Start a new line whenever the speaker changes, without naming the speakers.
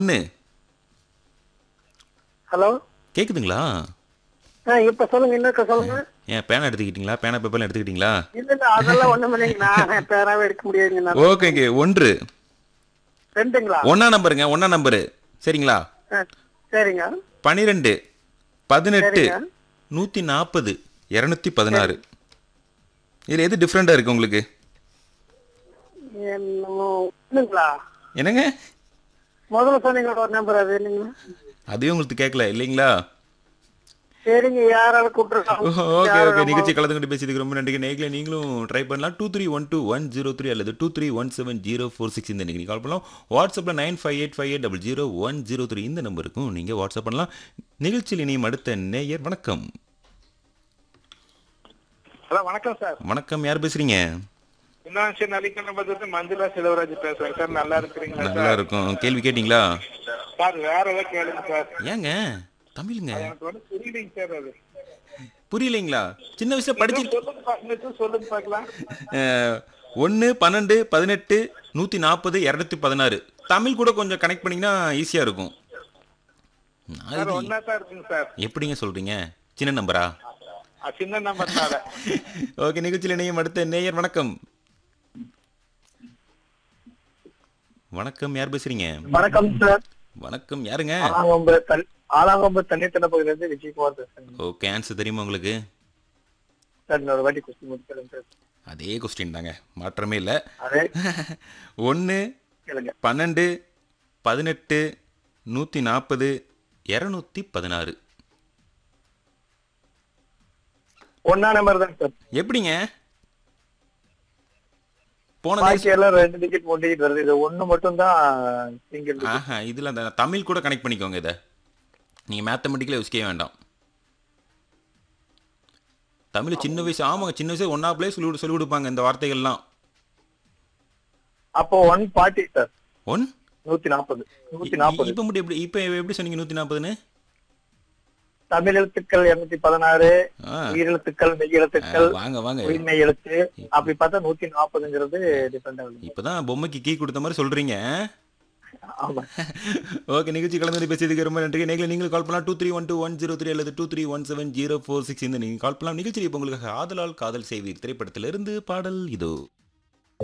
ஒன்று
ஹலோ
கேட்குதுங்களா
ஆ இப்ப சொல்லுங்க இன்னொருக்க சொல்லுங்க
ஏன் பேனா எடுத்துக்கிட்டீங்களா பேனா பேப்பர்லாம் எடுத்துக்கிட்டீங்களா
இல்ல இல்ல அதெல்லாம் ஒண்ணும் இல்லைங்க நான் பேராவே எடுக்க முடியாதுங்க நான்
ஓகேங்க ஒன்று
ரெண்டுங்களா
ஒன்றா நம்பருங்க ஒன்றா நம்பரு சரிங்களா
ஆ, சரிங்க
பனிரெண்டு பதினெட்டு
சரிங்க.
நூற்றி நாற்பது இரநூத்தி பதினாறு இதில் எது டிஃப்ரெண்ட்டாக இருக்குது உங்களுக்கு
என்னமோ ஒண்ணுங்களா
என்னங்க
முதல்ல சொன்னீங்க ஒரு நம்பர் அது இல்லைங்களா
அதுவே உங்களுக்கு கேட்கல இல்லைங்களா
சரிங்க யாரால கூப்பிட்டுருக்காங்க
ஓகே ஓகே நிகழ்ச்சி கலந்துக்கிட்டு பேசியதுக்கு ரொம்ப நன்றி நேர்களை நீங்களும் ட்ரை பண்ணலாம் two three one two one zero three அல்லது two three one seven zero four six இந்த நீங்கள் கால் பண்ணலாம் வாட்ஸ்அப்பில் nine five eight five eight double zero one zero three இந்த நம்பருக்கும் நீங்கள் வாட்ஸ்அப் பண்ணலாம் நிகழ்ச்சியில் இனியும் அடுத்த நேயர் வணக்கம்
ஹலோ வணக்கம் சார்
வணக்கம் யார் பேசுறீங்க
இன்னும் சரி நலிக்கணும் பார்த்துட்டு மஞ்சுளா செல்வராஜ் பேசுறேன் சார் நல்லா இருக்கிறீங்களா
நல்லா
சார்
இருக்கும் கேள்வி கேட்டிங்களா
சார் வேற ஏதாவது கேளுங்க சார்
ஏங்க தமிழுங்க
எனக்கு வந்து புரியலைங்க சார் அது
புரியலைங்களா சின்ன வயசுல படிச்சு
இன்னும் சொல்லுங்க பா- இன்னும் சொல்லுங்க பார்க்கலாம்
ஒன்று பன்னெண்டு பதினெட்டு நூற்றி நாற்பது இரநூத்தி பதினாறு தமிழ் கூட கொஞ்சம் கனெக்ட் பண்ணிங்கன்னா ஈஸியாக இருக்கும்
சார்
அது
ஒன்னா தான் இருக்குங்க சார்
எப்படிங்க சொல்கிறீங்க சின்ன நம்பரா
அஹ் சின்ன நம்பர் சார்
ஓகே நிகழ்ச்சியில் இணையம் அடுத்த நேயர் வணக்கம் வணக்கம் யார் பேசுறீங்க
வணக்கம் சார்
வணக்கம் யாருங்க
ஆலாங்கொம்பு தன் ஆலாங்கொம்பு தண்ணீர் பகுதியில இருந்து விஜயகுமார் பேசுறேன்
ஓகே ஆன்சர் தெரியுமா உங்களுக்கு
சார் இன்னொரு வாட்டி கொஸ்டின் முடிக்கிறேன் சார்
அதே கொஸ்டின் தாங்க மாற்றமே இல்லை
அதே
ஒன்று
கேளுங்க
பன்னெண்டு பதினெட்டு நூற்றி நாற்பது இரநூத்தி பதினாறு
ஒன்னா நம்பர் தான் சார்
எப்படிங்க போன
பாக்கி எல்லாம் ரெண்டு டிஜிட் மூணு டிஜிட் வருது இது ஒண்ணு மட்டும் தான் சிங்கிள்
ஆஹா இதில் அந்த தமிழ் கூட கனெக்ட் பண்ணிக்கோங்க இதை நீங்கள் மேத்தமெட்டிக்கலாக யோசிக்கவே வேண்டாம் தமிழ் சின்ன வயசு ஆமாங்க சின்ன வயசு ஒன்றா பிளே சொல்லி கொடு- சொல்லி கொடுப்பாங்க இந்த வார்த்தைகள்லாம்
அப்போ ஒன் ஃபார்ட்டி சார்
ஒன்
நூத்தி நாற்பது நூத்தி நாற்பது
இப்போ மட்டும் எப்படி இப்போ எப்படி சொன்னீங்க நூற்றி நாற்பதுன்னு
தமிழ் எழுத்துக்கள் இருநூத்தி பதினாறு
ஆ
உயிரெழுத்துக்கள் மெய் எழுத்துக்கள்
வாங்க வாங்க
உயிர்மை எழுத்து அப்படி பார்த்தா நூத்தி நாற்பதுங்கிறது டிஃபரெண்ட் ஆகுது
இப்போதான் பொம்மைக்கு கீ கொடுத்த மாதிரி சொல்கிறீங்க
ஆமா
ஓகே நிகழ்ச்சி கலந்து பேசியதுக்கு ரொம்ப நன்றி நேர்களை நீங்கள் கால் பண்ணலாம் two three one two one zero three அல்லது two three one seven zero four six இந்த நீங்கள் கால் பண்ணலாம் நிகழ்ச்சி இப்போ உங்களுக்கு ஆதலால் காதல் செய்வீர் திரைப்படத்திலிருந்து பாடல் இதோ